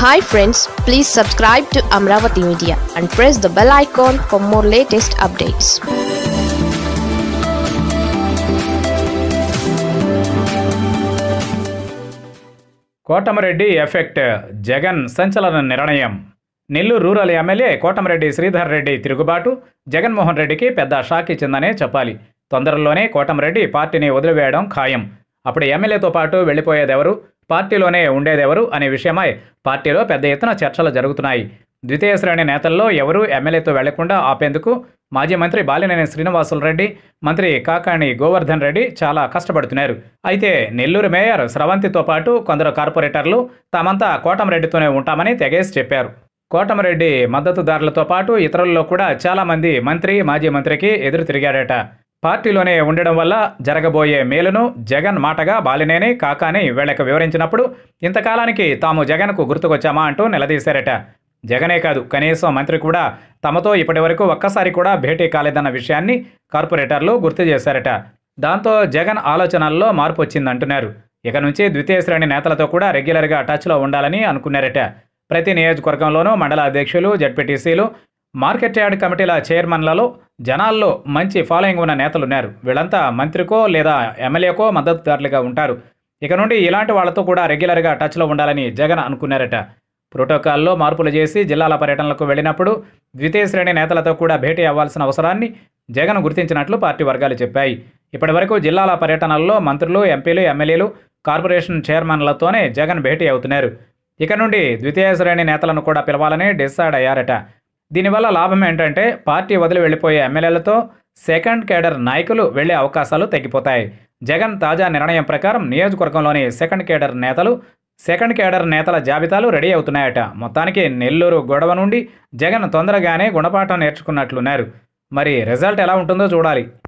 hi friends please subscribe to Amaravati media and press the bell icon for more latest updates Kotamreddy effect Jagan సంచలన నిర్ణయం Nellore rural MLA Kotamreddy Sridhar Reddy తిరుగుబాటు జగన్మోహన్ రెడ్డికి పెద్ద shock ఇచ్చిందనే చెప్పాలి తొందరలోనే కోటమరెడ్డి పార్టీని వదిలివేయడం ఖాయం అప్పుడు ఎమ్మెల్యేతో పాటు వెళ్ళిపోయేదెవరు పార్టీలోనే ఉండేదెవరు అనే విషయమై పార్టీలో పెద్ద ఎత్తున చర్చలు జరుగుతున్నాయి ద్వితీయ శ్రేణి నేతల్లో ఎవరూ ఎమ్మెల్యేతో వెళ్లకుండా ఆపేందుకు మాజీ మంత్రి బాలినేని శ్రీనివాసులు రెడ్డి మంత్రి కాకాణి గోవర్ధన్ రెడ్డి చాలా కష్టపడుతున్నారు అయితే నెల్లూరు మేయర్ స్రవంతితో పాటు కొందరు కార్పొరేటర్లు తామంతా కోటమరెడ్డితోనే ఉంటామని తెగేసి చెప్పారు కోటమరెడ్డి మద్దతుదారులతో పాటు ఇతరుల్లో కూడా చాలామంది మంత్రి మాజీ మంత్రికి ఎదురు తిరిగాడట పార్టీలోనే ఉండడం వల్ల జరగబోయే మేలును జగన్ మాటగా బాలినేని కాకాని వీళ్ళకి వివరించినప్పుడు ఇంతకాలానికి తాము జగన్కు గుర్తుకొచ్చామా అంటూ నిలదీశారట జగనే కాదు కనీసం మంత్రి కూడా తమతో ఇప్పటివరకు ఒక్కసారి కూడా భేటీ కాలేదన్న విషయాన్ని కార్పొరేటర్లు గుర్తు చేశారట దాంతో జగన్ ఆలోచనల్లో మార్పు వచ్చిందంటున్నారు ఇక నుంచి ద్వితీయ శ్రేణి నేతలతో కూడా రెగ్యులర్గా టచ్లో ఉండాలని అనుకున్నారట ప్రతి నియోజకవర్గంలోనూ మండల అధ్యక్షులు జడ్పీటీసీలు మార్కెట్ యార్డ్ కమిటీల చైర్మన్లలో జనాల్లో మంచి ఫాలోయింగ్ ఉన్న నేతలున్నారు వీళ్ళంతా మంత్రికో లేదా ఎమ్మెల్యేకో మద్దతుదారులుగా ఉంటారు ఇక నుండి ఇలాంటి వాళ్ళతో కూడా రెగ్యులర్గా టచ్లో ఉండాలని జగన్ అనుకున్నారట ప్రోటోకాల్లో మార్పులు చేసి జిల్లాల పర్యటనలకు వెళ్ళినప్పుడు ద్వితీయ శ్రేణి నేతలతో కూడా భేటీ అవ్వాల్సిన అవసరాన్ని జగన్ గుర్తించినట్లు పార్టీ వర్గాలు చెప్పాయి ఇప్పటివరకు జిల్లాల పర్యటనల్లో మంత్రులు ఎంపీలు ఎమ్మెల్యేలు కార్పొరేషన్ చైర్మన్లతోనే జగన్ భేటీ అవుతున్నారు ఇక నుండి ద్వితీయ శ్రేణి నేతలను కూడా పిలవాలని డిసైడ్ అయ్యారట దీనివల్ల లాభం ఏంటంటే పార్టీ వదిలి వెళ్ళిపోయే ఎమ్మెల్యేలతో సెకండ్ కేడర్ నాయకులు వెళ్లే అవకాశాలు తగ్గిపోతాయి జగన్ తాజా నిర్ణయం ప్రకారం నియోజకవర్గంలోని సెకండ్ కేడర్ నేతలు సెకండ్ కేడర్ నేతల జాబితాలు రెడీ అవుతున్నాయట మొత్తానికి నెల్లూరు గొడవ నుండి జగన్ తొందరగానే గుణపాఠం నేర్చుకున్నట్లున్నారు మరి రిజల్ట్ ఎలా ఉంటుందో చూడాలి